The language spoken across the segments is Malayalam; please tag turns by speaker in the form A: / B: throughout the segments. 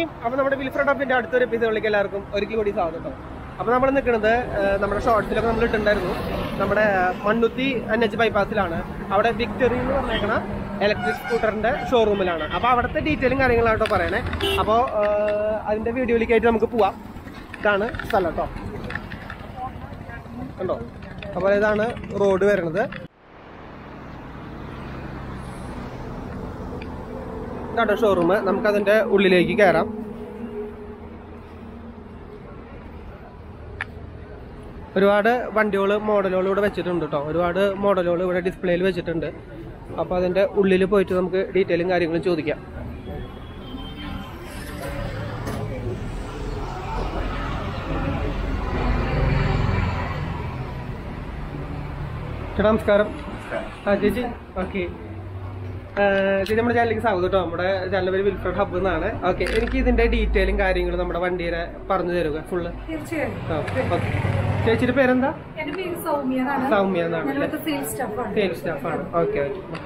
A: അപ്പൊ നമ്മുടെ വിൽഫ്രഡ് ഓഫിന്റെ അടുത്തൊരു എപ്പിസോഡിലേക്ക് എല്ലാവർക്കും ഒരിക്കൽ കൂടി സ്വാഗതം കേട്ടോ അപ്പൊ നമ്മൾ നിൽക്കുന്നത് നമ്മുടെ ഷോർട്സിലൊക്കെ നമ്മൾ ഇട്ടിട്ടുണ്ടായിരുന്നു നമ്മുടെ മണ്ണുത്തി എൻ എച്ച് ബൈപ്പാസിലാണ് അവിടെ വിക്ടറി എന്ന് പറഞ്ഞേക്കണ ഇലക്ട്രിക് സ്കൂട്ടറിന്റെ ഷോറൂമിലാണ് അപ്പൊ അവിടുത്തെ ഡീറ്റെയിലും കാര്യങ്ങളാട്ടോ പറയണേ അപ്പോൾ അതിന്റെ വീഡിയോയിലേക്കായിട്ട് നമുക്ക് പോവാം ഇതാണ് സ്ഥലം കേട്ടോ കണ്ടോ അപ്പോൾ ഇതാണ് റോഡ് വരുന്നത് ഇതാട്ടോ ഷോറൂം നമുക്ക് അതിന്റെ ഉള്ളിലേക്ക് കയറാം ഒരുപാട് വണ്ടികൾ മോഡലുകൾ ഇവിടെ വെച്ചിട്ടുണ്ട് കേട്ടോ ഒരുപാട് മോഡലുകൾ ഇവിടെ ഡിസ്പ്ലേയിൽ വെച്ചിട്ടുണ്ട് അപ്പോൾ അതിന്റെ ഉള്ളിൽ പോയിട്ട് നമുക്ക് ഡീറ്റെയിലും കാര്യങ്ങളും ചോദിക്കാം ചേട്ടാ നമസ്കാരം ആ ചേച്ചി ഓക്കെ ചേച്ചി നമ്മുടെ ചാനലിലേക്ക് സ്വാഗതം കേട്ടോ നമ്മുടെ ചാനൽ പേര് വിൽഫ്രഡ് ഹബ്ബ് എന്നാണ് ഓക്കെ എനിക്ക് ഇതിന്റെ ഡീറ്റെയിലും കാര്യങ്ങളും നമ്മുടെ വണ്ടിയുടെ പറഞ്ഞു തരുക ഫുള്ള്
B: തീർച്ചയായും
A: ഓക്കെ ചേച്ചിയുടെ പേരെന്താ
B: എന്റെ പേര് സൗമ്യ എന്നാണ്
A: സൗമ്യ എന്നാണ്
B: ഞാൻ ഇവിടുത്തെ സെയിൽസ് സ്റ്റാഫാണ്
A: സെയിൽസ് സ്റ്റാഫാണ് ഓക്കെ ഓക്കെ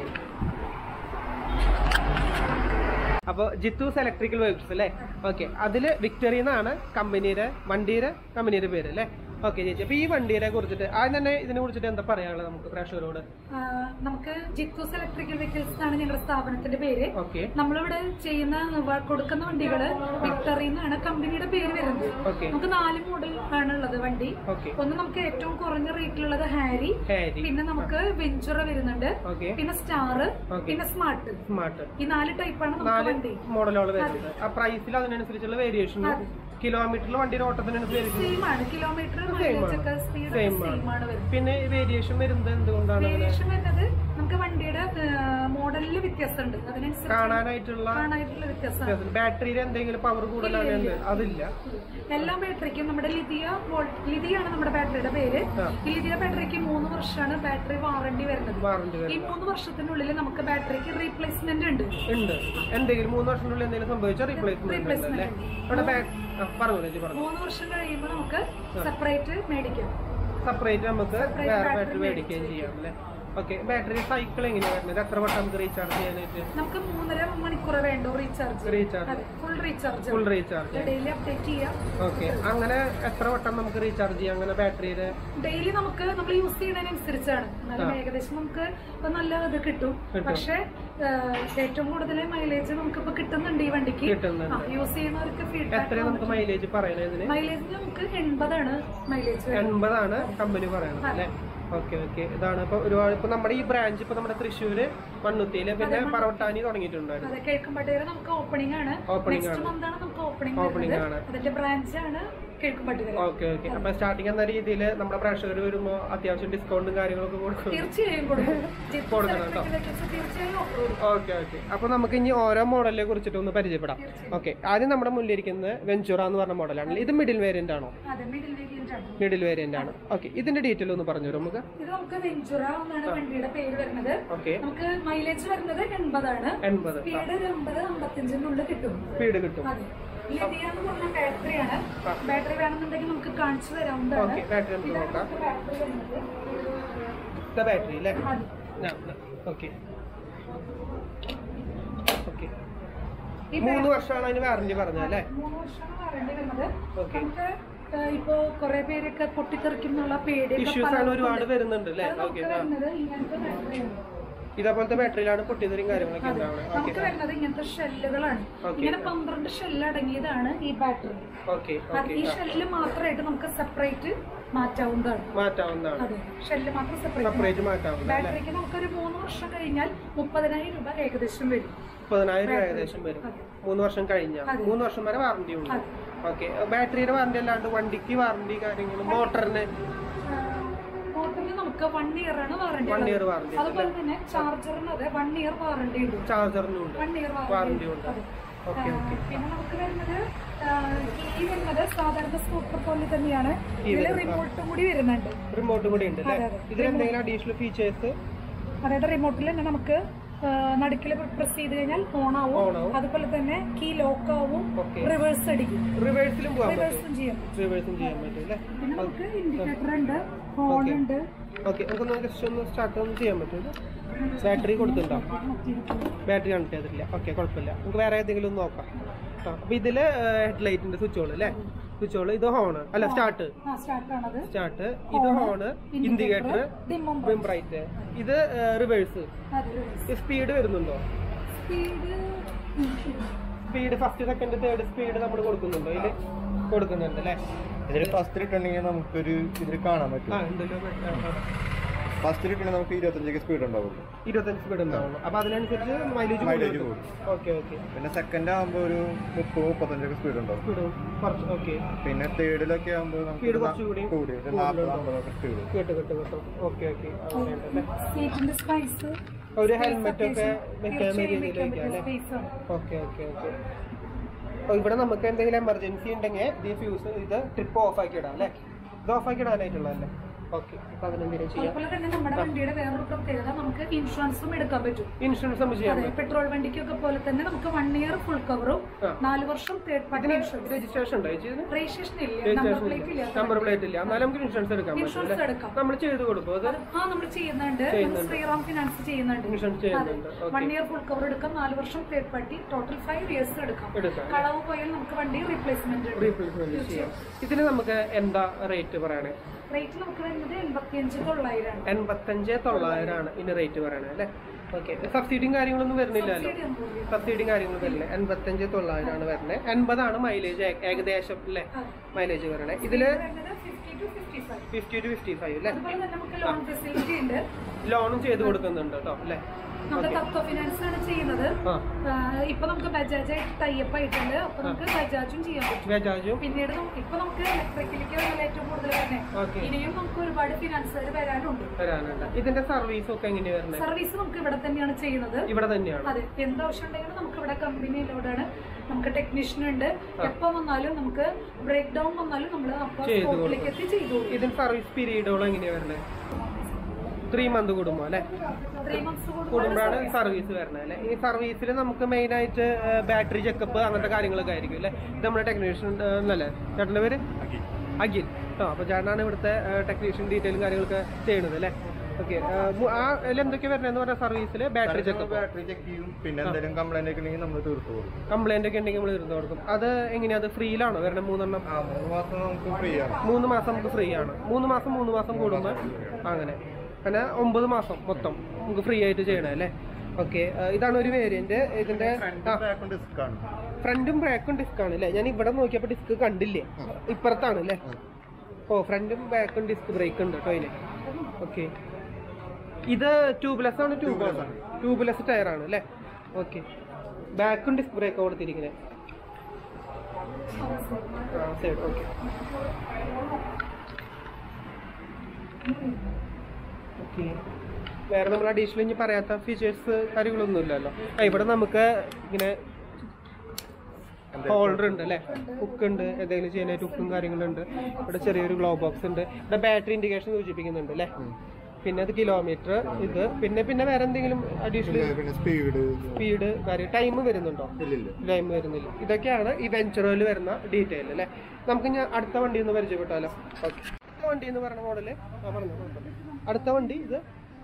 A: അപ്പോൾ ജിത്തൂസ് ഇലക്ട്രിക്കൽ വേർക്സ് അല്ലേ ഓക്കെ അതിൽ വിക്ടറി എന്നാണ് കമ്പനിയുടെ വണ്ടിയുടെ കമ്പനിയുടെ പേര് അല്ലേ ഓക്കെ ചേച്ചി അപ്പോൾ ഈ വണ്ടിയെ കുറിച്ചിട്ട് ആദ്യം തന്നെ ഇതിനെ കുറിച്ചിട്ട് എന്താ പറയാനുള്ളത് നമുക്ക് പ്രേക്ഷകരോട്
B: നമുക്ക് ജിത്തൂസ് ഇലക്ട്രിക്കൽ വെഹിക്കിൾസ് എന്നാണ് ഞങ്ങളുടെ സ്ഥാപനത്തിന്റെ പേര്
A: ഓക്കെ
B: നമ്മളിവിടെ ചെയ്യുന്ന വ- കൊടുക്കുന്ന വണ്ടികള് വിക്ടറി എന്നാണ് കമ്പനിയുടെ പേര് വരുന്നത്
A: ഓക്കെ
B: നമുക്ക് നാല് മോഡൽ ആണ് ഉള്ളത് വണ്ടി
A: ഓക്കെ
B: ഒന്ന് നമുക്ക് ഏറ്റവും കുറഞ്ഞ റേറ്റിലുള്ളത് ഹാരി
A: ഹാരി
B: പിന്നെ നമുക്ക് വെഞ്ചുറ വരുന്നുണ്ട്
A: ഓക്കെ
B: പിന്നെ സ്റ്റാർ
A: ഓക്കെ
B: പിന്നെ സ്മാർട്ട്
A: സ്മാർട്ട്
B: ഈ നാല് ടൈപ്പാണ് നമുക്ക്
A: നാല്
B: വണ്ടി
A: മോഡലുകൾ വരുന്നത് ആ പ്രൈസിൽ അതിനനുസരിച്ചുള്ള വേരിയേഷൻ കിലോമീറ്ററിൽ വണ്ടിയുടെ ഓട്ടത്തിനനുസരിച്ച്
B: സെയിം ആണ് കിലോമീറ്റർ
A: Same
B: മൈലേജ്
A: ആണ്.
B: ഒക്കെ സ്പീഡ്
A: Same ആണ്.
B: സെയിം ആണ് വരുന്നത്
A: പിന്നെ വേരിയേഷൻ വരുന്നത് എന്തുകൊണ്ടാണ് അങ്ങനെ
B: വേരിയേഷൻ വരുന്നത് നമുക്ക് വണ്ടിയുടെ മോഡലിൽ വ്യത്യാസമുണ്ട് അതിനനുസരിച്ച്
A: കാണാനായിട്ടുള്ള
B: കാണാനായിട്ടുള്ള വ്യത്യാസമാണ്
A: ബാറ്ററിയിൽ എന്തെങ്കിലും പവർ കൂടുതലാണ് എന്ത് അതില്ല
B: എല്ലാ ബാറ്ററിക്കും നമ്മുടെ ലിഥിയ വോൾട്ട് ലിഥിയാണ് നമ്മുടെ ബാറ്ററിയുടെ പേര്
A: ആ.
B: ഈ ലിഥിയ ബാറ്ററിക്ക് മൂന്ന് വർഷമാണ് ബാറ്ററി വാറണ്ടി വരുന്നത്
A: വാറണ്ടി
B: ഈ
A: വരും
B: മൂന്ന് വർഷത്തിനുള്ളിൽ നമുക്ക് ബാറ്ററിക്ക് റീപ്ലേസ്മെന്റ് ഉണ്ട്
A: ഉണ്ട് എന്തെങ്കിലും മൂന്ന് വർഷത്തിനുള്ളിൽ എന്തെങ്കിലും സംഭവിച്ചാൽ റീപ്ലേസ്മെന്റ് ഉണ്ട് അല്ലേ ഇവിടെ ബാ- ആ, പറഞ്ഞു ചേച്ചി പറഞ്ഞു
B: മൂന്ന് വർഷം കഴിയുമ്പോൾ നമുക്ക് സെപ്പറേറ്റ് മേടിക്കാം
A: സെപ്പറേറ്റ് നമുക്ക്
B: Separate
A: വേറെ
B: battery
A: ബാറ്ററി മേടിക്കുകയും ചെയ്യാം അല്ലേ ഓക്കെ ബാറ്ററി സൈക്കിൾ എങ്ങനെയാണ് വരുന്നത് എത്ര വട്ടം നമുക്ക് റീചാർജ് ചെയ്യാനായിട്ട്
B: നമുക്ക് മൂന്നര മണിക്കൂർ വേണ്ടോ റീചാർജ്
A: റീചാർജ്
B: അതെ full recharge
A: full recharge
B: daily update ചെയ്യാം
A: ഓക്കെ അങ്ങനെ എത്ര വട്ടം നമുക്ക് റീചാർജ് ചെയ്യാം അങ്ങനെ ബാറ്ററിയുടെ
B: ഡെയിലി നമുക്ക് നമ്മൾ യൂസ് ചെയ്യുന്നതിനനുസരിച്ചാണ് എന്നാലും ഏകദേശം നമുക്ക് ഇപ്പൊ നല്ല ഇത് കിട്ടും പക്ഷെ ഏറ്റവും കൂടുതൽ മൈലേജ് നമുക്ക് ഇപ്പൊ കിട്ടുന്നുണ്ട് ഈ വണ്ടിക്ക്
A: കിട്ടുന്നുണ്ട്
B: യൂസ് ചെയ്യുന്നവർക്ക്
A: എത്ര
B: ഫീഡ്ബാക്ക്
A: നമുക്ക് മൈലേജ് പറയണത് ഇതിന്
B: മൈലേജ് നമുക്ക് എൺപതാണ് മൈലേജ്
A: എൺപതാണ് കമ്പനി പറയണത് അല്ലേ ഓക്കെ ഓക്കെ ഇതാണ് ഇപ്പൊ ഒരുപാട് ഇപ്പൊ നമ്മുടെ ഈ ബ്രാഞ്ച് ഇപ്പൊ നമ്മുടെ തൃശ്ശൂര് മണ്ണുത്തിയില് പിന്നെ പറവട്ടാനി തുടങ്ങിയിട്ടുണ്ടായിരുന്നു
B: അതെ കേൾക്കുമ്പട്ടേരെ നമുക്ക് ഓപ്പണിംഗ് ആണ്
A: ഓപ്പണിംഗ്
B: നെക്സ്റ്റ് മന്ത് ആണ് നമുക്ക് ഓപ്പണിംഗ്
A: ഓപ്പണിംഗ് ആണ്
B: അതിന്റെ ബ്രാഞ്ച് ആണ് കേൾക്കുമ്പട്ടേരെ
A: ഓക്കെ ഓക്കെ അപ്പൊ സ്റ്റാർട്ടിങ് എന്ന രീതിയിൽ നമ്മുടെ പ്രേക്ഷകർ വരുമ്പോ അത്യാവശ്യം ഡിസ്കൗണ്ടും കാര്യങ്ങളൊക്കെ കൊടുക്കും
B: തീർച്ചയായും കൊടുക്കും ജിത്തു
A: കൊടുക്കണം
B: സെലക്ട്രിക് വെഹിക്കിൾസ് തീർച്ചയായും ഓഫർ കൊടുക്കും
A: ഓക്കെ ഓക്കെ അപ്പൊ നമുക്ക് ഇനി ഓരോ മോഡലിനെ കുറിച്ചിട്ട് ഒന്ന് പരിചയപ്പെടാം ഓക്കെ ആദ്യം നമ്മുടെ മുന്നിലിരിക്കുന്നത് വെഞ്ചുറ എന്ന് പറഞ്ഞ മോഡലാണ് ഇത് മിഡിൽ വേരിയന്റ് ആണോ
B: അതെ മിഡിൽ വേരിയന്റ് ആണ്
A: മിഡിൽ വേരിയന്റ് ആണ് ഓക്കെ ഇതിന്റെ ഡീറ്റെയിൽ ഒന്ന് പറഞ്ഞു തരും നമുക്ക്
B: ഇത് നമുക്ക് വെഞ്ചുറ എന്നാണ് വണ്ടിയുടെ പേര് വരുന്നത്
A: ഓക്കെ
B: നമുക്ക് മൈലേജ് വരുന്നത് എൺപതാണ്
A: എൺപത്
B: സ്പീഡ് ഒരു അമ്പത് അമ്പത്തഞ്ചിനുള്ളിൽ കിട്ടും
A: സ്പീഡ് കിട്ടും
B: അതെ ലിഥിയ എന്ന് പറഞ്ഞ ബാറ്ററിയാണ് ബാറ്ററി വേണമെന്നുണ്ടെങ്കിൽ നമുക്ക് കാണിച്ചു തരാവുന്നതാണ്
A: ഓക്കെ ബാറ്ററി നമുക്ക് നോക്കാം
B: ബാറ്ററി വരുന്നത്
A: ഇതാ ബാറ്ററി അല്ലേ
B: അതെ
A: ഓക്കെ ഓക്കെ
B: ഈ
A: മൂന്ന് വർഷമാണ് അതിന് വാറന്റി പറഞ്ഞത് അല്ലേ
B: മൂന്ന് വർഷമാണ് വാറണ്ടി വരുന്നത്
A: ഓക്കെ
B: നമുക്ക് ഏഹ്, ഇപ്പോ കുറെ പേരൊക്കെ പൊട്ടിത്തെറിക്കും എന്നുള്ള പേടിയൊക്കെ
A: ഇഷ്യൂസ് ആണ് ഒരുപാട് വരുന്നുണ്ട് അല്ലേ
B: അത്
A: ഓക്കെ
B: നമുക്ക് വരുന്നത് ഇങ്ങനത്തെ ബാറ്ററിയാണ്
A: ഇതേപോലത്തെ ബാറ്ററിയിലാണ് പൊട്ടിത്തെറിയും കാര്യങ്ങളൊക്കെ ഉണ്ടാവണേ ഓക്കെ
B: നമുക്ക് വരുന്നത് ഇങ്ങനത്തെ ഷെല്ലുകളാണ്
A: ഓക്കെ
B: ഇങ്ങനെ പന്ത്രണ്ട് ഷെല്ല് അടങ്ങിയതാണ് ഈ ബാറ്ററി
A: ഓക്കെ
B: അത്
A: ഓക്കെ
B: ഈ ഷെല്ല് മാത്രമായിട്ട് നമുക്ക് സെപ്പറേറ്റ് മാറ്റാവുന്നതാണ്
A: മാറ്റാവുന്നതാണ്
B: അതെ ഷെല്ല് മാത്രം സെപ്പറേറ്റ്
A: സെപ്പറേറ്റ് മാറ്റാവുന്നത് അല്ലേ
B: ബാറ്ററിക്ക് നമുക്കൊരു മൂന്ന് വർഷം കഴിഞ്ഞാൽ മുപ്പതിനായിരം രൂപ ഏകദേശം വരും
A: മുപ്പതിനായിരം രൂപ ഏകദേശം വരും
B: അതെ.
A: മൂന്ന് വർഷം കഴിഞ്ഞാൽ മൂന്ന് വർഷം വരെ വാറന്റി ഉണ്ട്
B: അതെ.
A: ഓക്കെ ബാറ്ററിയുടെ വാറന്റി അല്ലാണ്ട് വണ്ടിക്ക് വാറന്റി കാര്യങ്ങളും മോട്ടറിന്
B: മോട്ടറിന് നമുക്ക് വൺ ഇയർ ആണ് വാറണ്ടി
A: വൺ ഇയർ വാറന്റി
B: അതുപോലെ തന്നെ ചാർജറിന് അതെ വൺ ഇയർ വാറണ്ടി ഉണ്ട്
A: ചാർജറിനും ഉണ്ട്
B: വൺ ഇയർ
A: വാറന്റി
B: വാറണ്ടി
A: ഉണ്ട്
B: അതെ
A: ഓക്കെ ഓക്കെ
B: പിന്നെ നമുക്ക് വരുന്നത് ആ, ഈ വരുന്നത് സാധാരണ സ്കൂട്ടർ പോലെ തന്നെയാണ് ഇതിൽ റിമോട്ടും കൂടി വരുന്നുണ്ട്
A: റിമോട്ടും കൂടി ഉണ്ട് അല്ലേ
B: അതെ, അതെ.
A: ഇതിൽ എന്തെങ്കിലും അഡീഷണൽ ഫീച്ചേഴ്സ്
B: അതായത് റിമോട്ടിൽ തന്നെ നമുക്ക് നടുക്കിൽ പ്രസ് ചെയ്ത് കഴിഞ്ഞാൽ ഓൺ ആവും
A: ഓൺ ആവും
B: അതുപോലെ തന്നെ കീ ലോക്ക് ആവും
A: ഓക്കെ
B: റിവേഴ്സ് അടിക്കും
A: റിവേഴ്സിലും പോകാൻ പറ്റും
B: റിവേഴ്സും ചെയ്യാം
A: റിവേഴ്സും ചെയ്യാൻ പറ്റും അല്ലേ
B: പിന്നെ നമുക്ക് ഇൻഡിക്കേറ്റർ ഉണ്ട് ഹോൺ ഉണ്ട്
A: ഓക്കെ നമുക്കൊന്ന് ജസ്റ്റ് ഒന്ന് സ്റ്റാർട്ട് ഒന്ന് ചെയ്യാൻ പറ്റുമോ ബാറ്ററി കൊടുത്തിട്ടുണ്ടോ ബാറ്ററി കണക്ട് ചെയ്തിട്ടില്ല ഓക്കെ കുഴപ്പമില്ല നമുക്ക് വേറെ ഏതെങ്കിലും ഒന്ന് നോക്കാം കേട്ടോ അപ്പോൾ ഇതിൽ ഹെഡ്ലൈറ്റിൻ്റെ സ്വിച്ചുകൾ അല്ലേ സ്വിച്ചുകൾ ഇത് ഹോണ് അല്ല സ്റ്റാർട്ട്
B: ആ സ്റ്റാർട്ടാണത്
A: സ്റ്റാർട്ട് ഇത് ഹോണ് ഇൻഡിക്കേറ്റർ
B: ഡിമ്മം
A: വിം ബ്രൈറ്റ് ഇത് റിവേഴ്സ്
B: അതെ
A: സ്പീഡ് വരുന്നുണ്ടോ
B: speed
A: speed first second third speed നമ്മൾ കൊടുക്കുന്നുണ്ടോ ഇതിൽ കൊടുക്കുന്നുണ്ട് അല്ലേ
C: ഇതിൽ ഫസ്റ്റ് ഇട്ടുണ്ടെങ്കിൽ നമുക്കൊരു ഇതിൽ കാണാൻ
A: ആ
C: പറ്റും
A: ഉണ്ടല്ലോ
C: ഫസ്റ്റ് ഇട്ടുണ്ടെങ്കിൽ നമുക്ക് ഇരുപത്തഞ്ചൊക്കെ സ്പീഡ് ഉണ്ടാവുള്ളൂ
A: ഇരുപത്തഞ്ച് സ്പീഡ് ഉണ്ടാവുള്ളൂ അപ്പൊ അതിനനുസരിച്ച് മൈലേജ്
C: Mileage
A: ഓക്കെ ഓക്കെ
C: പിന്നെ സെക്കൻഡ് ആകുമ്പോൾ ഒരു മുപ്പത് മുപ്പത്തഞ്ചൊക്കെ സ്പീഡ് ഉണ്ടാവും
A: സ്പീഡ് കുറച്ച് ഓക്കെ
C: പിന്നെ തേർഡിലൊക്കെ ആകുമ്പോൾ
A: Speed കുറച്ചുകൂടി
C: കൂടി ഒരു നാൽപ്പത് അമ്പതൊക്കെ സ്പീഡ്
A: കേട്ട് കേട്ട് കേട്ടോ ഓക്കെ ഓക്കെ അങ്ങനെയുണ്ടല്ലേ
B: സീറ്റിന്റെ സ്പൈസ്
A: ഒരു ഹെൽമെറ്റ് ഒക്കെ വെക്കാൻ രീതിയിൽ വെക്കാം അല്ലേ
B: സ്പേസ് ആണ്
A: ഓക്കെ ഓക്കെ ഓക്കെ അപ്പോൾ ഇവിടെ നമുക്ക് എന്തെങ്കിലും എമർജൻസി ഉണ്ടെങ്കിൽ ഈ ഫ്യൂസ് ഇത് ട്രിപ്പ് ഓഫ് ആക്കി ഇടാം അല്ലേ ഇത് ഓഫ് ആക്കി ഇടാനായിട്ടുള്ളതല്ലേ ഓക്കെ അപ്പോൾ അതിനെന്തെങ്കിലും ചെയ്യാം
B: അതുപോലെ തന്നെ നമ്മുടെ വണ്ടിയുടെ വേറൊരു പ്രത്യേകത നമുക്ക് ഇൻഷുറൻസും എടുക്കാൻ പറ്റും
A: ഇൻഷുറൻസ് നമുക്ക് ചെയ്യാൻ
B: അതെ പെട്രോൾ വണ്ടിക്കൊക്കെ പോലെ തന്നെ നമുക്ക് വൺ ഇയർ ഫുൾ കവറും
A: ആ.
B: നാല് വർഷം തേർഡ് പാർട്ടി ഇൻഷുറൻസ്
A: രജിസ്ട്രേഷൻ ഉണ്ടോ ചേച്ചി ഇതിന്
B: രജിസ്ട്രേഷൻ ഇല്ല നമ്പർ പ്ലേറ്റ് ഇല്ല
A: നമ്പർ പ്ലേറ്റ് ഇല്ല എന്നാലും നമുക്ക് ഇൻഷുറൻസ് എടുക്കാൻ പറ്റും
B: ഇൻഷുറൻസ്
A: അല്ലേ
B: എടുക്കാം
A: നമ്മൾ ചെയ്ത് കൊടുക്കും അത്
B: അത് ആ നമ്മൾ ചെയ്യുന്നുണ്ട് നമ്മൾ ശ്രീറാം ഫിനാൻസ് ചെയ്യുന്നുണ്ട്
A: ഇൻഷുറൻസ് ചെയ്യുന്നുണ്ട്
B: one
A: okay
B: year full cover എടുക്കാം നാല് വർഷം third party total five years എടുക്കാം
A: എടുക്കാം
B: കളവ് പോയാൽ നമുക്ക് വണ്ടി റീപ്ലേസ്മെന്റ്
A: റീപ്ലേസ്മെന്റ് ചെയ്യാം ഇതിന് നമുക്ക് എന്താ റേറ്റ് പറയണേ
B: റേറ്റ് നമുക്ക് വരുന്നത് എൺപത്തിയഞ്ച് തൊള്ളായിരം
A: എൺപത്തഞ്ച് തൊള്ളായിരമാണ് ഇതിന് റേറ്റ് പറയണേ അല്ലേ ഓക്കെ സബ്സിഡിയും കാര്യങ്ങളൊന്നും വരുന്നില്ലല്ലോ സബ്സിഡിയും കാര്യങ്ങളും വരില്ല എൺപത്തഞ്ച് തൊള്ളായിരമാണ് വരുന്നത് എൺപതാണ് മൈലേജ് ഏകദേശം അല്ലേ മൈലേജ് വരണേ ഇതില്
B: fifty to fifty five
A: fifty to fifty five അല്ലേ
B: അതുപോലെ തന്നെ നമുക്ക് ലോൺ ഫെസിലിറ്റി ഉണ്ട്
A: ലോണും ചെയ്ത് കൊടുക്കുന്നുണ്ട് കേട്ടോ അല്ലേ
B: നമ്മുടെ തത്വ ഫിനാൻസ് ആണ് ചെയ്യുന്നത്
A: ആ
B: ആഹ് ഇപ്പൊ നമുക്ക് ബജാജ് ടൈപ്പ് ആയിട്ടുണ്ട് അപ്പൊ നമുക്ക് ബജാജും ചെയ്യാൻ പറ്റും
A: ബജാജും
B: പിന്നീട് നമുക്ക് ഇപ്പൊ നമുക്ക് ഇലക്ട്രിക്കലിലേക്ക് വരുന്നത് ഏറ്റവും കൂടുതൽ തന്നെ
A: ഓക്കെ
B: ഇനിയും നമുക്ക് ഒരുപാട് ഫിനാൻസുകാർ വരാനുണ്ട്
A: വരാനുണ്ട് ഇതിന്റെ സർവീസ് ഒക്കെ എങ്ങനെയാ വരുന്നത്
B: സർവീസ് നമുക്ക് ഇവിടെ തന്നെയാണ് ചെയ്യുന്നത്
A: ഇവിടെ തന്നെയാണ്
B: അതെ എന്ത് ആവശ്യം ഉണ്ടെങ്കിലും നമുക്ക് ഇവിടെ കമ്പനിയിലൂടെയാണ് നമുക്ക് ടെക്നീഷ്യൻ ഉണ്ട് എപ്പോ വന്നാലും നമുക്ക് ബ്രേക്ക് ഡൗൺ വന്നാലും നമ്മൾ അപ്പൊ
A: ചെയ്തു
B: സ്പോട്ടിലേക്ക് എത്തി ചെയ്തു കൊടുക്കും
A: ഇതിന് സർവീസ് പീരീഡുകൾ എങ്ങനെയാ വരുന്നത് ത്രീ മന്ത് കൂടുമ്പോ അല്ലേ
B: ത്രീ മന്ത്സ്
A: കൂടുമ്പോഴാണ് സർവീസ് വരുന്നത് അല്ലേ ഈ സർവീസിൽ നമുക്ക് മെയിൻ ആയിട്ട് ബാറ്ററി ചെക്കപ്പ് അങ്ങനത്തെ കാര്യങ്ങളൊക്കെ ആയിരിക്കും അല്ലേ ഇത് നമ്മുടെ ടെക്നീഷ്യൻ അല്ലേ ചേട്ടൻ്റെ പേര് അഖിൽ ആ അപ്പോൾ ചേട്ടനാണ് ഇവിടുത്തെ ടെക്നീഷ്യൻ ഡീറ്റെയിലും കാര്യങ്ങളൊക്കെ ചെയ്യണത് അല്ലേ ഓക്കെ ആ അതിൽ എന്തൊക്കെ വരുന്നതെന്ന് പറഞ്ഞാൽ സർവീസിൽ ബാറ്ററി ചെക്കപ്പ്
C: ബാറ്ററി ചെക്ക് ചെയ്യും പിന്നെ എന്തെങ്കിലും കംപ്ലൈന്റ് ഒക്കെ ഉണ്ടെങ്കിൽ നമ്മൾ തീർത്തു കൊടുക്കും
A: കംപ്ലൈന്റ് ഒക്കെ ഉണ്ടെങ്കിൽ നമ്മൾ ഇരുന്ന് കൊടുക്കും അത് എങ്ങനെയാ അത് ഫ്രീയിലാണോ വരണത് മൂന്നെണ്ണം
C: ആ മൂന്ന് മാസം നമുക്ക് ഫ്രീ ആണ്
A: മൂന്ന് മാസം നമുക്ക് ഫ്രീ ആണ് മൂന്ന് മാസം മൂന്ന് മാസം കൂടുമ്പോൾ അങ്ങനെ അങ്ങനെ ഒമ്പത് മാസം മൊത്തം നമുക്ക് ഫ്രീ ആയിട്ട് ചെയ്യണേ അല്ലേ ഓക്കെ ഇതാണ് ഒരു വേരിയന്റ് ഇതിന്റെ
C: ഫ്രണ്ട്
A: ആ
C: ബാക്കും ഡിസ്ക് ആണ്
A: ഫ്രണ്ടും ബാക്കും ഡിസ്ക് ആണ് അല്ലേ ഞാൻ ഇവിടെ നോക്കിയപ്പോൾ ഡിസ്ക് കണ്ടില്ലേ ഇപ്പുറത്താണ് അല്ലേ ഓ ഫ്രണ്ടും ബാക്കും ഡിസ്ക് ബ്രേക്ക് ഉണ്ട് കേട്ടോ അതിന് ഓക്കെ ഇത് ട്യൂബ്ലെസ് ആണ് ട്യൂബ്
C: Tubeless ആണ്.
A: ട്യൂബ്ലെസ് ടയർ ആണ് അല്ലേ ഓക്കെ ബാക്കും ഡിസ്ക് ബ്രേക്ക് കൊടുത്തിരിക്കുന്നത് ആ സൈഡ് ഓക്കെ ഓക്കെ വേറെ നമ്മൾ അഡീഷണൽ ഇനി പറയാത്ത ഫീച്ചേഴ്സ് കാര്യങ്ങളൊന്നും ഇല്ലല്ലോ ആ ഇവിടെ നമുക്ക് ഇങ്ങനെ ഹോൾഡർ ഉണ്ട് അല്ലേ ഹുക്ക് ഉണ്ട് എന്തെങ്കിലും ചെയ്യാനായിട്ട് ഹുക്കും കാര്യങ്ങളുണ്ട് ഇവിടെ ചെറിയൊരു ഗ്ലോ ബോക്സ് ഉണ്ട് ഇവിടെ ബാറ്ററി ഇൻഡിക്കേഷൻ സൂചിപ്പിക്കുന്നുണ്ട് അല്ലേ പിന്നെ അത് കിലോമീറ്റർ ഇത് പിന്നെ പിന്നെ വേറെ എന്തെങ്കിലും അഡീഷണൽ
C: പിന്നെ പിന്നെ സ്പീഡ്
A: സ്പീഡ് കാര്യം ടൈം വരുന്നുണ്ടോ
C: ഇല്ലില്ല
A: ടൈം വരുന്നില്ല ഇതൊക്കെയാണ് ഈ വെഞ്ചറുകളിൽ വരുന്ന ഡീറ്റെയിൽ അല്ലേ നമുക്ക് ഞാൻ അടുത്ത വണ്ടി ഒന്ന് പരിചയപ്പെട്ടാലോ ഓക്കെ അടുത്ത വണ്ടി എന്ന് പറഞ്ഞ മോഡല് ആ പറഞ്ഞു കുഴപ്പമില്ല. അടുത്ത വണ്ടി ഇത്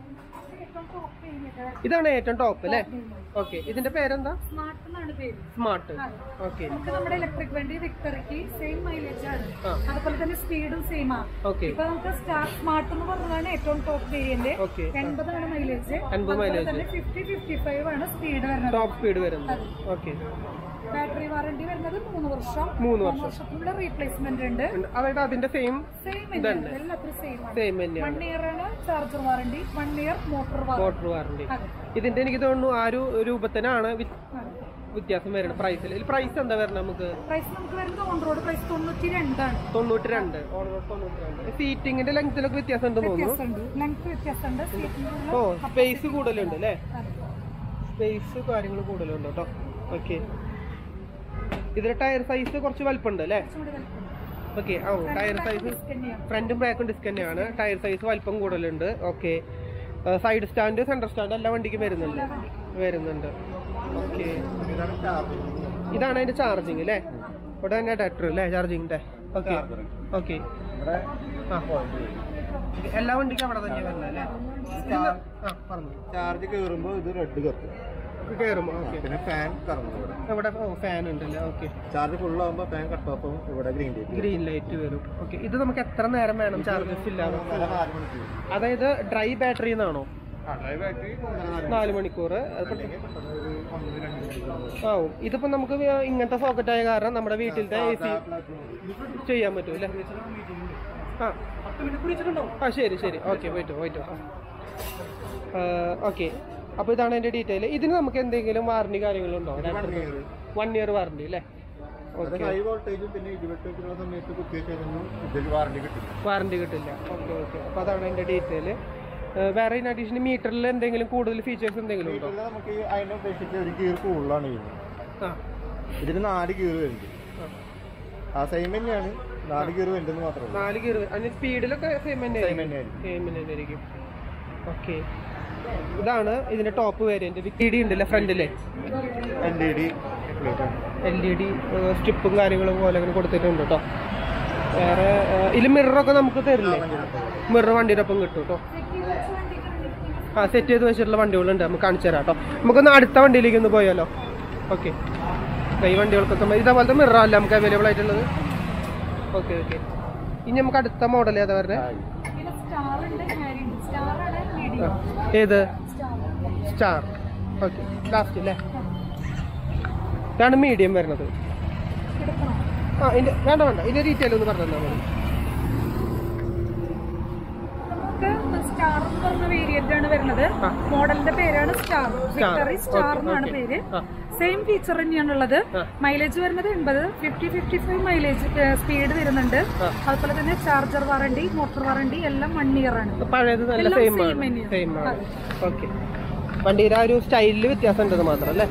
A: ഇതാണ് ഏറ്റവും ടോപ്പ് അല്ലേ ഓക്കെ ഇതിന്റെ പേരെന്താ
B: സ്മാർട്ട് എന്നാണ് പേര്
A: സ്മാർട്ട് ഓക്കെ
B: നമുക്ക് നമ്മുടെ ഇലക്ട്രിക് വണ്ടി വിക്ടറിക്ക് സെയിം മൈലേജ് ആണ്
A: ആ.
B: അതുപോലെ തന്നെ സ്പീഡും സെയിം ആണ്
A: ഓക്കെ
B: ഇപ്പൊ നമുക്ക് സ്റ്റാർ സ്മാർട്ട് എന്ന് പറഞ്ഞതാണ് ഏറ്റവും ടോപ്പ് വേരിയന്റ്
A: ഓക്കെ
B: എൺപതാണ് മൈലേജ്
A: എൺപത് mileage.
B: തന്നെ ഫിഫ്റ്റി ഫിഫ്റ്റി ഫൈവ് ആണ് സ്പീഡ് വരുന്നത്
A: ടോപ്പ് സ്പീഡ് വരുന്നത് ഓക്കെ
B: ബാറ്ററി വാറണ്ടി വരുന്നത് മൂന്ന് വർഷം
A: മൂന്ന് വർഷം.
B: വർഷത്തിനുള്ള റീപ്ലേസ്മെന്റ് ഉണ്ട്
A: അതായത് അതിന്റെ സെയിം
B: സെയിം
A: ഇതന്നെ.
B: എല്ലാത്തിനും സെയിം ആണ്
A: സെയിം
B: വൺ
A: തന്നെയാണ്
B: ഇയർ ആണ് charger warranty one year motor warranty
A: motor warranty
B: അതെ
A: ഇതിന്റെ എനിക്ക് തോന്നുന്നു ആ ഒരു രൂപത്തിനാണ് വി-
B: അതെ.
A: വ്യത്യാസം വരുന്നത് പ്രൈസിൽ ഇതിൽ പ്രൈസ് എന്താ വരുന്നത് നമുക്ക്
B: പ്രൈസ് നമുക്ക് വരുന്നത് ഓൺ റോഡ് പ്രൈസ് തൊണ്ണൂറ്റി രണ്ടാണ്
A: തൊണ്ണൂറ്റി രണ്ട് തൊണ്ണൂറ്റി രണ്ട് സീറ്റിംഗിന്റെ ലെങ്ത്തിലൊക്കെ വ്യത്യാസം ഉണ്ടെന്ന് തോന്നുന്നു
B: വ്യത്യാസമുണ്ട് ലെങ്ത് വ്യത്യാസമുണ്ട് സീറ്റിംഗ്
A: ഓ സ്പേസ് കൂടുതലുണ്ട് അല്ലേ സ്പേസ് കാര്യങ്ങൾ കൂടുതലുണ്ട് കേട്ടോ ഓക്കെ ഇതിന്റെ ടയർ സൈസ് കുറച്ച് വലിപ്പമുണ്ട് അല്ലേ ഓക്കെ ഓ ടയർ സൈസ് ഫ്രണ്ടും ബാക്കും ഡിസ്ക് തന്നെയാണ് ടയർ സൈസ് വലിപ്പം കൂടുതലുണ്ട് okay side stand centre stand എല്ലാ വണ്ടിക്കും വരുന്നുണ്ട് വരുന്നുണ്ട് ഓക്കെ
C: ഇതാണ് ചാർജ്
A: ഇതാണ് അതിന്റെ ചാർജിങ് അല്ലേ ഇവിടെ തന്നെ അഡാപ്റ്റർ അല്ലേ ചാർജിങ്ങിന്റെ ഓക്കെ ഓക്കെ
C: ഇവിടെ
A: ആ
C: point വരും.
A: എല്ലാ വണ്ടിക്കും അവിടെ തന്നെ വരുന്നത് അല്ലേ ഇത് ആ പറഞ്ഞു
C: ചാർജ് കയറുമ്പോൾ ഇത് റെഡ് കത്തും
A: കയറും ഓക്കെ
C: പിന്നെ ഫാൻ കറങ്ങും ഇവിടെ
A: ഇവിടെ ഫാൻ ഉണ്ടല്ലേ ഓക്കെ
C: ചാർജ് ഫുൾ ആകുമ്പോൾ ഫാൻ കട്ട് ഓഫ് ആവും ഇവിടെ ഗ്രീൻ ലൈറ്റ്
A: ഗ്രീൻ ലൈറ്റ് വരും ഓക്കെ ഇത് നമുക്ക് എത്ര നേരം വേണം ചാർജ് ഫില്ലാതെ
C: നാല് മണിക്കൂർ
A: അതായത് ഡ്രൈ ബാറ്ററി എന്നാണോ
C: ആ ഡ്രൈവ് ബാറ്ററി
A: നാല് മണിക്കൂർ അത്
C: അല്ലെങ്കിൽ ഒരു ഒന്ന് രണ്ട് മണിക്കൂർ
A: ആവും ഇതിപ്പോ നമുക്ക് ഇങ്ങനത്തെ സോക്കറ്റ് ആയ കാരണം നമ്മുടെ വീട്ടിലത്തെ എ സി ചെയ്യാൻ പറ്റും അല്ലേ ആ ആ ശരി ശരി ഓക്കെ പോയിട്ട് പോയിട്ട് ഓക്കെ അപ്പോൾ ഇതാണ് എൻ്റെ ഡീറ്റെയിൽ ഇതിന് നമുക്ക് എന്തെങ്കിലും വാറണ്ടി കാര്യങ്ങളുണ്ടോ വൺ ഇയർ വാറണ്ടി അല്ലേ ഓക്കെ
C: ഹൈ വോൾട്ടേജും പിന്നെ ഇരുപത്തെട്ടുള്ള സമയത്ത് കുത്തിവെച്ചാൽ ഇതിൽ വാറണ്ടി കിട്ടില്ല
A: വാറണ്ടി കിട്ടില്ല ഓക്കെ ഓക്കെ അപ്പോൾ അതാണ് എൻ്റെ ഡീറ്റെയിൽ വേറെ ഇൻ അഡീഷൻ മീറ്ററിൽ എന്തെങ്കിലും കൂടുതൽ ഫീച്ചേഴ്സ് എന്തെങ്കിലും ഉണ്ടോ
C: വീട്ടിൽ നമുക്ക് ഈ അതിനെ അപേക്ഷിച്ച് ഒരു ഗിയർ കൂടുതലാണ് ചെയ്യുന്നത്
A: ആ
C: ഇതിന് നാല് ഗിയർ വരുന്നുണ്ട് ആ സെയിം തന്നെയാണ് നാല് ഗിയർ വരുന്നത് മാത്രമേ ഉള്ളൂ
A: നാല് ഗിയർ അതിന് സ്പീഡിലൊക്കെ സെയിം തന്നെ
C: സെയിം തന്നെയായിരിക്കും
A: സെയിം തന്നെ ആയിരിക്കും ഓക്കെ ഇതാണ് ഇതിന്റെ ടോപ്പ് വേരിയന്റ് വിക്കിഡി ഉണ്ടല്ലേ ഫ്രണ്ടിലെ
C: L E D
A: L E D സ്ട്രിപ്പും കാര്യങ്ങളും പോലെ അങ്ങനെ കൊടുത്തിട്ടുണ്ട് കേട്ടോ വേറെ ഇതിൽ മിററൊക്കെ നമുക്ക് തരില്ലേ മിറർ വണ്ടിയുടെ ഒപ്പം കിട്ടും കേട്ടോ ആ സെറ്റ് ചെയ്ത് വെച്ചിട്ടുള്ള വണ്ടികളുണ്ട് നമുക്ക് കാണിച്ചു തരാം കേട്ടോ നമുക്കൊന്ന് അടുത്ത വണ്ടിയിലേക്ക് ഒന്ന് പോയാലോ ഓക്കെ ഈ വണ്ടികൾക്കൊക്കെ മ- ഇതേപോലത്തെ മിറർ അല്ല നമുക്ക് അവൈലബിൾ ആയിട്ടുള്ളത് ഓക്കെ ഓക്കെ ഇനി നമുക്ക് അടുത്ത മോഡൽ ഏതാ വരുന്നത്
B: പിന്നെ സ്റ്റാർ ഉണ്ട് ഹാരി ഉണ്ട് സ്റ്റാർ ആണ് മീഡിയം
A: ഏത്
B: സ്റ്റാർ
A: സ്റ്റാർ ഓക്കെ ലാസ്റ്റ് അല്ലേ ഇതാണ് മീഡിയം വരുന്നത്
B: എടുക്കണോ
A: ആ ഇതിന്റെ വേണ്ട വേണ്ട ഇതിന്റെ ഡീറ്റെയിൽ ഒന്ന് പറഞ്ഞു തന്നാൽ മതി
B: നമുക്ക് സ്റ്റാർ എന്ന് പറഞ്ഞ വേരിയന്റ് ആണ് വരുന്നത്
A: ആ.
B: മോഡലിന്റെ പേരാണ് സ്റ്റാർ വിക്ടറി സ്റ്റാർ
A: Okay,
B: എന്നാണ്
A: okay.
B: പേര്
A: ആ.
B: സെയിം ഫീച്ചർ തന്നെയാണുള്ളത്
A: ആ.
B: മൈലേജ് വരുന്നത് എൺപത് fifty fifty five mileage speed വരുന്നുണ്ട്
A: ആ.
B: അതുപോലെ തന്നെ ചാർജർ വാറണ്ടി മോട്ടോർ വാറണ്ടി എല്ലാം വൺ ഇയർ ആണ്
A: പഴയത് നല്ല
B: എല്ലാം
A: സെയിം
B: same
A: ആണ്
B: തന്നെയാണ്.
A: സെയിം ആണ് ഓക്കെ വണ്ടിയുടെ ആ ഒരു സ്റ്റൈലിൽ വ്യത്യാസം ഉണ്ടെന്ന് മാത്രം അല്ലേ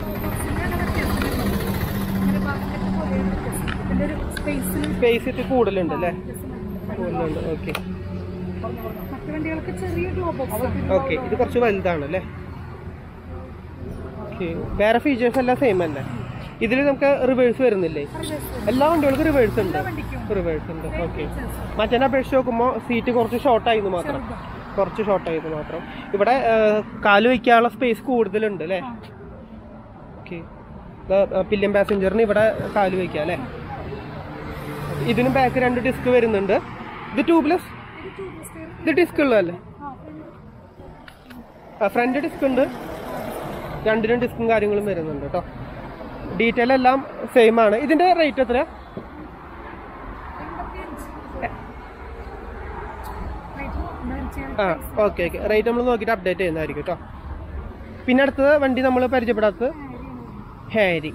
B: ഇതിന്റെ ഒരു സ്പേസിൽ
A: സ്പേസ് ഇട്ട് കൂടുതലുണ്ട് അല്ലേ കൂടുതലുണ്ട് ഓക്കെ
B: മറ്റു വണ്ടികൾക്ക് ചെറിയ ഗ്ലോ ബോക്സ്
A: ഓക്കെ ഇത് കുറച്ച് വലുതാണ് അല്ലേ ഓക്കെ വേറെ ഫീച്ചേഴ്സ് എല്ലാം സെയിം അല്ലേ ഇതിൽ നമുക്ക് റിവേഴ്സ് വരുന്നില്ലേ എല്ലാ വണ്ടികൾക്കും റിവേഴ്സ് ഉണ്ട് റിവേഴ്സ് ഉണ്ട് ഓക്കെ മറ്റേ അപേക്ഷിച്ച് നോക്കുമ്പോൾ സീറ്റ് കുറച്ച് ഷോർട്ടായിരുന്നു മാത്രം കുറച്ച് ഷോർട്ടായിരുന്നു മാത്രം ഇവിടെ ആ, കാല് വയ്ക്കാനുള്ള സ്പേസ് കൂടുതലുണ്ട് അല്ലേ ഓക്കെ പില്യം പാസഞ്ചറിന് ഇവിടെ കാല് വയ്ക്കാം അല്ലേ ഇതിനും ബാക്ക് രണ്ട് ഡിസ്ക് വരുന്നുണ്ട് ഇത് ട്യൂബ്ലെസ് ഇത് ഡിസ്ക് ഉള്ളതല്ലേ ഫ്രണ്ട് ഡിസ്ക് ഉണ്ട് രണ്ടിനും ഡിസ്കും കാര്യങ്ങളും വരുന്നുണ്ട് കേട്ടോ ഡീറ്റെയിൽ എല്ലാം സെയിം ആണ് ഇതിന്റെ റേറ്റ് എത്ര ആ ഓക്കെ ഓക്കെ റേറ്റ് നമ്മൾ നോക്കിയിട്ട് അപ്ഡേറ്റ് ചെയ്യുന്നതായിരിക്കും കേട്ടോ പിന്നെ അടുത്തത് വണ്ടി നമ്മൾ പരിചയപ്പെടാത്തത് ഹാരി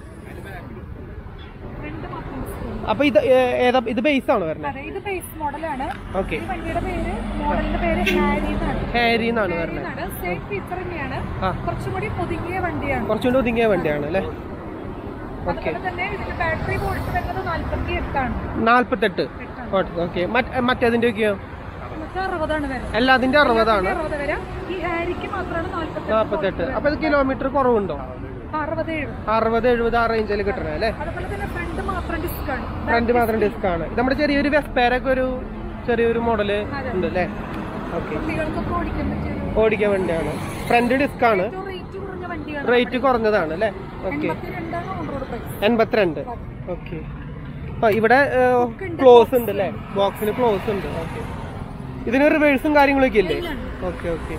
A: അപ്പൊ ഇത് ഏ- ഏതാ ഇത് ബേസ് ആണോ വരുന്നത്
B: അതെ ഇത് ബേസ് മോഡലാണ്
A: ഓക്കെ
B: ഈ വണ്ടിയുടെ പേര് മോഡലിന്റെ പേര് ഹാരി എന്നാണ്
A: ഹാരി എന്നാണ് വരുന്നത്
B: സെയിം ഫീച്ചർ തന്നെയാണ്
A: ആ.
B: കുറച്ചും കൂടി ഒതുങ്ങിയ വണ്ടിയാണ്
A: കുറച്ചുകൂടി ഒതുങ്ങിയ വണ്ടിയാണ് അല്ലേ ഓക്കെ
B: അതുപോലെ തന്നെ ഇതിന്റെ ബാറ്ററി വോൾട്ട് വരുന്നത് നാല്പത്തി എട്ടാണ്
A: നാല്പത്തെട്ട് ഓക്കെ മറ്റേതിന്റെ ഒക്കെയോ
B: നമുക്ക് അറുപതാണ് വരുന്നത്
A: എല്ലാതിന്റെ അറുപതാണ്
B: അറുപത് വരാം ഈ ഹാരിക്ക് മാത്രമാണ് നാല്പത്തി
A: നാൽപ്പത്തെട്ട് അപ്പൊ ഇത് കിലോമീറ്റർ കുറവുണ്ടോ
B: അറുപത് എഴുപത്
A: അറുപത് എഴുപത് ആ റേഞ്ചിൽ കിട്ടണേ അല്ലേ
B: അതുപോലെ തന്നെ ഫ്രണ്ട് മാത്രം ഡിസ്ക് ആണ്
A: ഫ്രണ്ട് മാത്രം ഡിസ്ക് ആണ് ഇത് നമ്മുടെ ചെറിയൊരു വെസ്പേരൊക്കെ ഒരു ചെറിയൊരു മോഡല് ഉണ്ട് അല്ലേ ഓക്കെ
B: കുട്ടികൾക്കൊക്കെ ഓടിക്കാൻ പറ്റിയ ഒരു
A: ഓടിക്കാൻ വേണ്ടിയാണ് ഫ്രണ്ട് ഡിസ്ക് ആണ്
B: ഏറ്റവും റേറ്റ് കുറഞ്ഞ വണ്ടിയാണ്
A: റേറ്റ് കുറഞ്ഞതാണ് അല്ലേ ഓക്കെ
B: എൺപത്തിരണ്ടാണ് ഓൺ റോഡ് പ്രൈസ്
A: എൺപത്തിരണ്ട് ഓക്കെ ആ ഇവിടെ ക്ലോസ് ഉണ്ട് അല്ലേ ബോക്സിന് ക്ലോസ് ഉണ്ട് ഓക്കെ ഇതിന് റിവേഴ്സും കാര്യങ്ങളൊക്കെ ഇല്ലേ ഓക്കെ ഓക്കെ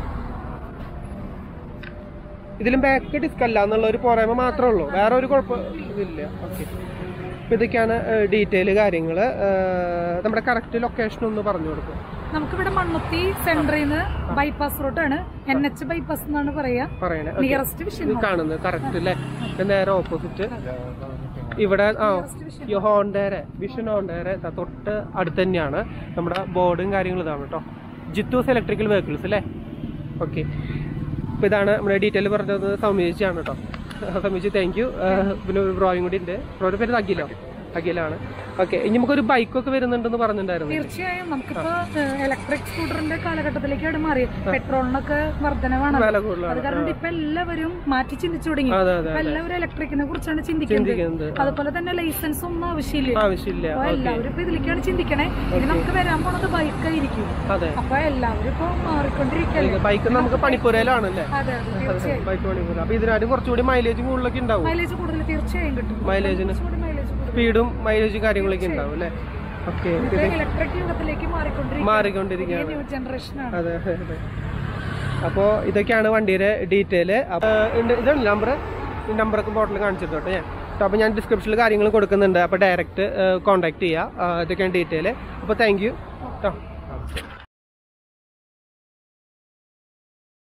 A: ഇതിലും ബാക്ക് ഡിസ്ക് അല്ല എന്നുള്ള ഒരു പോരായ്മ മാത്രമേ ഉള്ളൂ വേറെ ഒരു കുഴപ്പം ഇതില്ല ഓക്കെ അപ്പോൾ ഇതൊക്കെയാണ് ഡീറ്റെയിൽ കാര്യങ്ങൾ നമ്മുടെ കറക്റ്റ് ലൊക്കേഷൻ ഒന്ന് പറഞ്ഞു കൊടുക്കും
B: നമുക്കിവിടെ മണ്ണുത്തി സെന്ററിൽ നിന്ന് ബൈപ്പാസ് റൂട്ടാണ് എൻ എച്ച് ബൈപ്പാസ് എന്നാണ് പറയാ
A: പറയണേ
B: നിയറസ്റ്റ് വിഷൻ
A: ഇത് കാണുന്നത് കറക്റ്റ് അല്ലേ ഇത് നേരെ ഓപ്പോസിറ്റ് ഇവിടെ ആ ഈ ഹോണ്ടേരെ വിഷൻ ഹോണ്ടേരെ ദാ തൊട്ട് അടുത്ത് തന്നെയാണ് നമ്മുടെ ബോർഡും കാര്യങ്ങളും ഇതാണ് കേട്ടോ ജിത്തൂസ് ഇലക്ട്രിക്കൽ വെഹിക്കിൾസ് അല്ലേ ഓക്കെ അപ്പോൾ ഇതാണ് നമ്മുടെ ഡീറ്റെയിൽ പറഞ്ഞത് സൗമ്യജിച്ചാണ് കേട്ടോ സൗമ്യജി താങ്ക് യു പിന്നെ ഒരു ബ്രോയും കൂടി ഉണ്ട് ബ്രോയുടെ പേര് തഗ്ഗിലോ അഖിലാണ് ഓക്കെ ഇനി നമുക്കൊരു ബൈക്കൊക്കെ വരുന്നുണ്ടെന്ന് പറഞ്ഞിട്ടുണ്ടായിരുന്നു
B: തീർച്ചയായും നമുക്കിപ്പോ ഇലക്ട്രിക് സ്കൂട്ടറിന്റെ കാലഘട്ടത്തിലേക്കാണ് മാറി പെട്രോളിനൊക്കെ വർധനവാണ്
A: വില കൂടുതലാണ്
B: അത് കാരണം ഇപ്പൊ എല്ലാവരും മാറ്റി ചിന്തിച്ചു തുടങ്ങി
A: അതെ അതെ
B: ഇപ്പൊ എല്ലാവരും ഇലക്ട്രിക്കിനെ കുറിച്ചാണ് ചിന്തിക്കുന്നത്
A: ചിന്തിക്കുന്നത്
B: അതുപോലെ തന്നെ ലൈസൻസ് ഒന്നും ആവശ്യമില്ല
A: ആവശ്യമില്ല
B: അപ്പൊ എല്ലാവരും ഇപ്പൊ ഇതിലേക്കാണ് ചിന്തിക്കണേ ഇനി നമുക്ക് വരാൻ പോണത് ബൈക്കായിരിക്കും
A: അതെ
B: അപ്പൊ എല്ലാവരും ഇപ്പൊ മാറിക്കൊണ്ടിരിക്കല്ലേ
A: ബൈക്ക് നമുക്ക് പണിപ്പുരയിലാണല്ലേ
B: അതെ അതെ തീർച്ചയായും
A: ബൈക്ക് പണിപ്പുര അപ്പൊ ഇതിനായിട്ട് കുറച്ചുകൂടി മൈലേജ് കൂടുതലൊക്കെ ഉണ്ടാവും
B: മൈലേജ് കൂടുതൽ തീർച്ചയായും കിട്ടും
A: മൈലേജിന്
B: കുറച്ചുകൂടി മൈലേജ് കൂടുതൽ
A: സ്പീഡും മൈലേജും കാര്യങ്ങളൊക്കെ ഉണ്ടാവും അല്ലേ ഓക്കെ
B: ഇലക്ട്രിക് യുഗത്തിലേക്ക് മാറിക്കൊണ്ടിരിക്കും
A: മാറിക്കൊണ്ടിരിക്കുകയാണ്
B: ന്യൂ ജനറേഷൻ ആണ്
A: അതെ അതെ അപ്പോൾ ഇതൊക്കെയാണ് വണ്ടിയുടെ ഡീറ്റെയിൽ ഇതാണ് നമ്പർ ഈ നമ്പറൊക്കെ ബോട്ടിൽ കാണിച്ചിട്ടോട്ടെ ഞാൻ അപ്പോൾ ഞാൻ ഡിസ്ക്രിപ്ഷനിൽ കാര്യങ്ങൾ കൊടുക്കുന്നുണ്ട് അപ്പോൾ ഡയറക്റ്റ് കോൺടാക്ട് ചെയ്യുക ആ, ഇതൊക്കെയാണ് ഡീറ്റെയിൽ അപ്പോൾ താങ്ക് യു കേട്ടോ